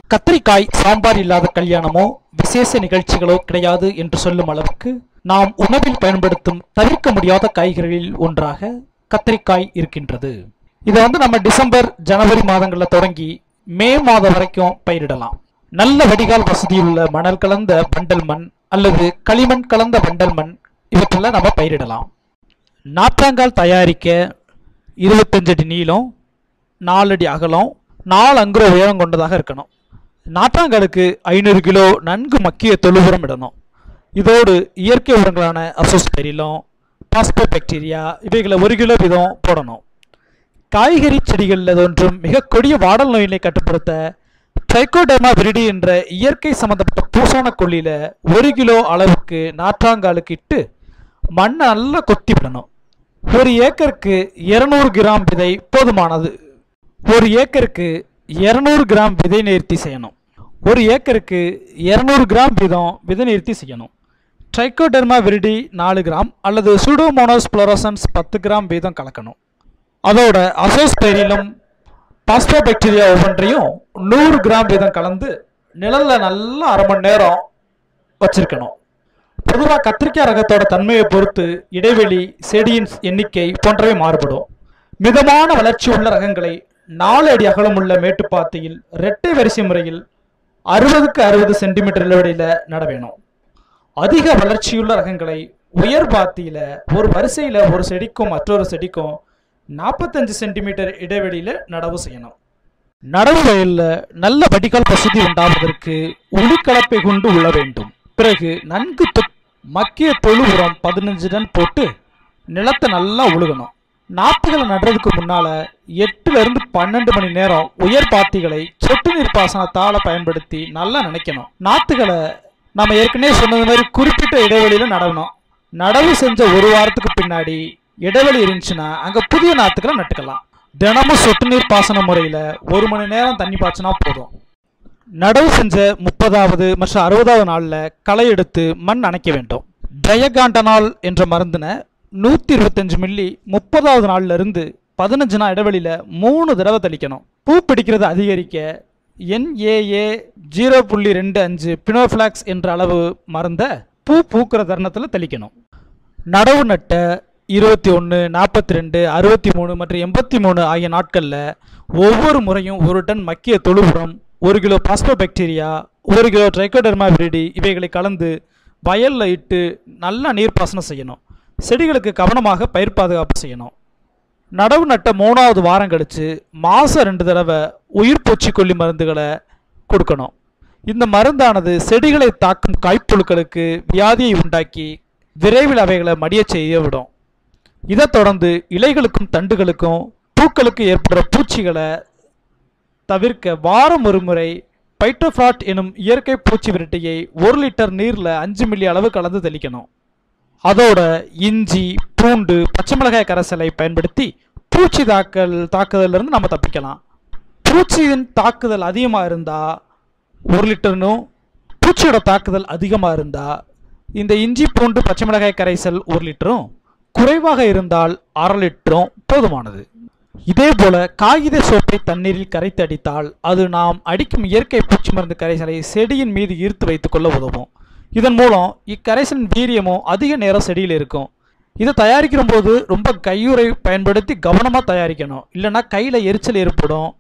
கத்திரிக்காய் சாம்பார் இல்லாத கல்யாணமோ விசேஷ நிகழ்ச்சிகளோ கிடையாது என்று சொல்லும் அளவுக்கு நாம் உணவில் பயன்படுத்தும் தவிர்க்க முடியாத காய்கறிகளில் ஒன்றாக கத்திரிக்காய் இருக்கின்றது இதை வந்து நம்ம டிசம்பர் ஜனவரி மாதங்களில் தொடங்கி மே மாதம் வரைக்கும் பயிரிடலாம் நல்ல வடிகால் வசதியுள்ள மணல் கலந்த வண்டல் மண் அல்லது களிமண் கலந்த வண்டல் மண் இவற்றில் நம்ம பயிரிடலாம் நாற்றாங்கால் தயாரிக்க இருபத்தஞ்சு அடி நீளம் நாலு அடி அகலம் நாலு அங்குற உயரம் கொண்டதாக இருக்கணும் நாற்றாங்காலுக்கு ஐநூறு கிலோ நன்கு மக்கிய தொழு உரம் இடணும் இதோடு இயற்கை உரங்களான அசோஸ்பெரிலம் பாஸ்போபாக்டீரியா இவைகளை ஒரு கிலோ வீதம் போடணும் காய்கறி செடிகளில் தோன்றும் மிக கொடிய வாடல் நோயினை கட்டுப்படுத்த ட்ரைகோடர்மா விரிடி என்ற இயற்கை சம்பந்தப்பட்ட பூசான கொல்லியில ஒரு கிலோ அளவுக்கு நாற்றாங்காலுக்கு இட்டு மண்ணை நல்லா கொத்தி விடணும் ஒரு ஏக்கருக்கு இருநூறு கிராம் விதை போதுமானது ஒரு ஏக்கருக்கு இருநூறு கிராம் விதை நேர்த்தி செய்யணும் ஒரு ஏக்கருக்கு இருநூறு கிராம் வீதம் விதை நேர்த்தி செய்யணும் ட்ரைகோடெர்மா விரிடி நாலு கிராம் அல்லது சூடோமோனோஸ் ஃப்ளோரசன்ஸ் பத்து கிராம் வீதம் கலக்கணும் அதோட அசோஸ்பெரிலும் பாஸ்போபாக்டீரியா ஒவ்வொன்றையும் நூறு கிராம் வீதம் கலந்து நிழல்ல நல்லா அரை மணி நேரம் வச்சிருக்கணும் பொதுவாக கத்திரிக்காய் ரகத்தோட தன்மையை பொறுத்து இடைவெளி செடியின் எண்ணிக்கை போன்றவை மாறுபடும் மிதமான வளர்ச்சி உள்ள ரகங்களை நாலு அடி அகலமுள்ள மேட்டுப்பாத்தியில் இரட்டை வரிசை முறையில் அறுபதுக்கு அறுபது சென்டிமீட்டர் இடைவெளியில நட வேணும் அதிக வளர்ச்சியுள்ள ரகங்களை உயர் பாத்தியில ஒரு வரிசையில ஒரு செடிக்கும் மற்றொரு செடிக்கும் நாற்பத்தஞ்சு சென்டிமீட்டர் இடைவெளியில நடவு செய்யணும் நடவு வயல்ல நல்ல வடிகால் வசதி உண்டாவதற்கு உளிக்கலப்பை கொண்டு உள்ள வேண்டும் பிறகு நன்கு தொ- மக்கிய தொழு உரம் பதினஞ்சு டன் போட்டு நிலத்தை நல்லா உழுகணும் நாற்றுகளை நடுறதுக்கு முன்னால எட்டுல இருந்து பன்னெண்டு மணி நேரம் உயர் பாத்திகளை சொட்டு நீர் பாசனத்தால பயன்படுத்தி நல்லா நினைக்கணும் நாற்றுகளை நம்ம ஏற்கனவே சொன்னது மாதிரி குறிப்பிட்ட இடைவெளியில நடணும் நடவு செஞ்ச ஒரு வாரத்துக்கு பின்னாடி இடைவெளி இருந்துச்சுன்னா அங்க புதிய நாற்றுகளை நட்டுக்கலாம் தினமும் சொட்டு நீர் பாசன முறையில ஒரு மணி நேரம் தண்ணி பாய்ச்சினா போதும் நடவு செஞ்ச முப்பதாவது மற்றும் அறுபதாவது நாள்ல களை எடுத்து மண் அணைக்க வேண்டும் டயகாண்டனால் என்ற மருந்தினை நூற்றி இருபத்தஞ்சு மில்லி முப்பதாவது நாள்ல இருந்து பதினஞ்சு நாள் இடைவெளியில மூணு தடவை தெளிக்கணும் பூ பிடிக்கிறது அதிகரிக்க என்ஏஏ ஜீரோ புள்ளி ரெண்டு அஞ்சு பினோஃபிளாக்ஸ் என்ற அளவு மருந்தை பூ பூக்கிற தருணத்தில் தெளிக்கணும் நடவு நட்ட இருபத்தி ஒன்று நாற்பத்தி ரெண்டு அறுபத்தி மூணு மற்றும் எண்பத்தி மூணு ஆகிய நாட்களில் ஒவ்வொரு முறையும் ஒரு டன் மக்கிய தொழு உரம் ஒரு கிலோ பாஸ்போபாக்டீரியா ஒரு கிலோ ட்ரைகோடெர்மா விரிடி இவைகளை கலந்து வயலில் இட்டு நல்லா நீர்ப்பாசனம் செய்யணும் செடிகளுக்கு கவனமாக பயிர் பாதுகாப்பு செய்யணும் நடவு நட்ட மூணாவது வாரம் கழிச்சு மாதம் ரெண்டு தடவை உயிர் பூச்சிக்கொல்லி மருந்துகளை கொடுக்கணும் இந்த மருந்தானது செடிகளை தாக்கும் காய்ப்புழுக்களுக்கு வியாதியை உண்டாக்கி விரைவில் அவைகளை மடியச் செய்ய விடும் இதைத் தொடர்ந்து இலைகளுக்கும் தண்டுகளுக்கும் பூக்களுக்கு ஏற்படுற பூச்சிகளை தவிர்க்க வாரம் ஒரு முறை பைட்டோஃப்ளாட் எனும் இயற்கை பூச்சி விரட்டியை ஒரு லிட்டர் நீரில் அஞ்சு மில்லி அளவு கலந்து தெளிக்கணும் அதோட இஞ்சி பூண்டு பச்சை மிளகாய் கரைசலை பயன்படுத்தி பூச்சி தாக்கல் தாக்குதலிருந்து நம்ம தப்பிக்கலாம் பூச்சியின் தாக்குதல் அதிகமாக இருந்தால் ஒரு லிட்டர்னும் பூச்சியோட தாக்குதல் அதிகமாக இருந்தால் இந்த இஞ்சி பூண்டு பச்சை மிளகாய் கரைசல் ஒரு லிட்டரும் குறைவாக இருந்தால் அரை லிட்டரும் போதுமானது இதே போல காகித சோப்பை தண்ணீரில் கரைத்து அடித்தால் அது நாம் அடிக்கும் இயற்கை பூச்சி மருந்து கரைசலை செடியின் மீது ஈர்த்து வைத்துக்கொள்ள உதவும் இதன் மூலம் இக்கரைசலின் வீரியமும் அதிக நேரம் செடியில் இருக்கும் இதை தயாரிக்கிற போது ரொம்ப கையுறை பயன்படுத்தி கவனமாக தயாரிக்கணும் இல்லைன்னா கையில் எரிச்சல் ஏற்படும்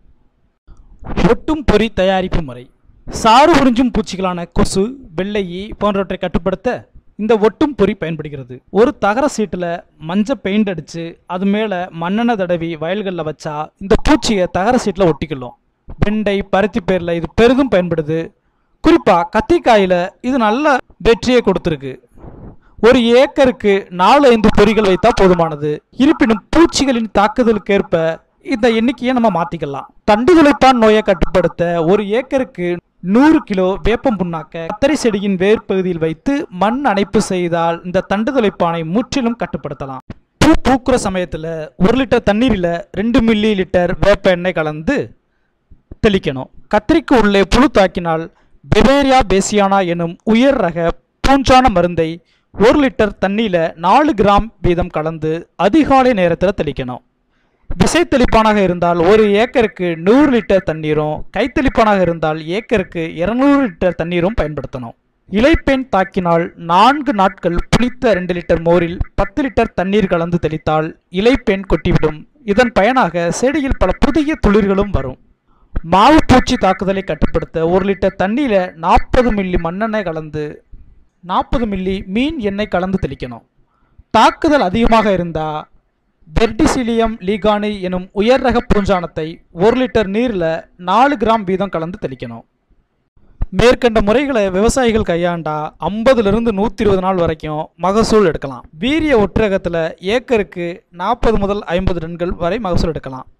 ஒட்டும் பொறி தயாரிப்பு முறை சாறு உறிஞ்சும் பூச்சிகளான கொசு வெள்ளையி போன்றவற்றை கட்டுப்படுத்த இந்த ஒட்டும் பொறி பயன்படுகிறது ஒரு தகர சீட்டில் மஞ்சள் பெயிண்ட் அடித்து அது மேலே மண்ணெண்ணெய் தடவி வயல்களில் வச்சா இந்த பூச்சியை தகர சீட்டில் ஒட்டிக்கலாம் வெண்டை பருத்தி பயிரில் இது பெரிதும் பயன்படுது குறிப்பாக கத்திரிக்காயில் இது நல்ல வெற்றியை கொடுத்துருக்கு ஒரு ஏக்கருக்கு நாலு ஐந்து பொறிகள் வைத்தா போதுமானது இருப்பினும் பூச்சிகளின் தாக்குதலுக்கேற்ப இந்த எண்ணிக்கையை நம்ம மாத்திக்கலாம் தண்டு துளைப்பான் நோயை கட்டுப்படுத்த ஒரு ஏக்கருக்கு நூறு கிலோ வேப்பம் புண்ணாக்க கத்தரி செடியின் வேர் பகுதியில் வைத்து மண் அணைப்பு செய்தால் இந்த தண்டு துளைப்பானை முற்றிலும் கட்டுப்படுத்தலாம் பூ பூக்குற சமயத்தில் ஒரு லிட்டர் தண்ணீரில் ரெண்டு மில்லி லிட்டர் வேப்ப எண்ணெய் கலந்து தெளிக்கணும் கத்திரிக்கு உள்ளே புழு தாக்கினால் பெவேரியா பேசியானா எனும் உயர் ரக பூஞ்சான மருந்தை ஒரு லிட்டர் தண்ணியில் நாலு கிராம் வீதம் கலந்து அதிகாலை நேரத்தில் தெளிக்கணும் விசை தெளிப்பானாக இருந்தால் ஒரு ஏக்கருக்கு நூறு லிட்டர் தண்ணீரும் கைத்தெளிப்பானாக இருந்தால் ஏக்கருக்கு இருநூறு லிட்டர் தண்ணீரும் பயன்படுத்தணும் இலைப்பெண் தாக்கினால் நான்கு நாட்கள் புளித்த ரெண்டு லிட்டர் மோரில் பத்து லிட்டர் தண்ணீர் கலந்து தெளித்தால் இலைப்பெண் கொட்டிவிடும் இதன் பயனாக செடியில் பல புதிய துளிர்களும் வரும் மாவு பூச்சி தாக்குதலை கட்டுப்படுத்த ஒரு லிட்டர் தண்ணீரில் நாற்பது மில்லி மண்ணெண்ணெய் கலந்து நாற்பது மில்லி மீன் எண்ணெய் கலந்து தெளிக்கணும் தாக்குதல் அதிகமாக இருந்தால் பெர்டிசிலியம் லீகானி எனும் உயர் ரக பூஞ்சானத்தை ஒரு லிட்டர் நீரில் நாலு கிராம் வீதம் கலந்து தெளிக்கணும் மேற்கண்ட முறைகளை விவசாயிகள் கையாண்டா ஐம்பதுலேருந்து நூற்றி இருபது நாள் வரைக்கும் மகசூல் எடுக்கலாம் வீரிய ஒற்றகத்தில் ஏக்கருக்கு நாற்பது முதல் ஐம்பது டன்கள் வரை மகசூல் எடுக்கலாம்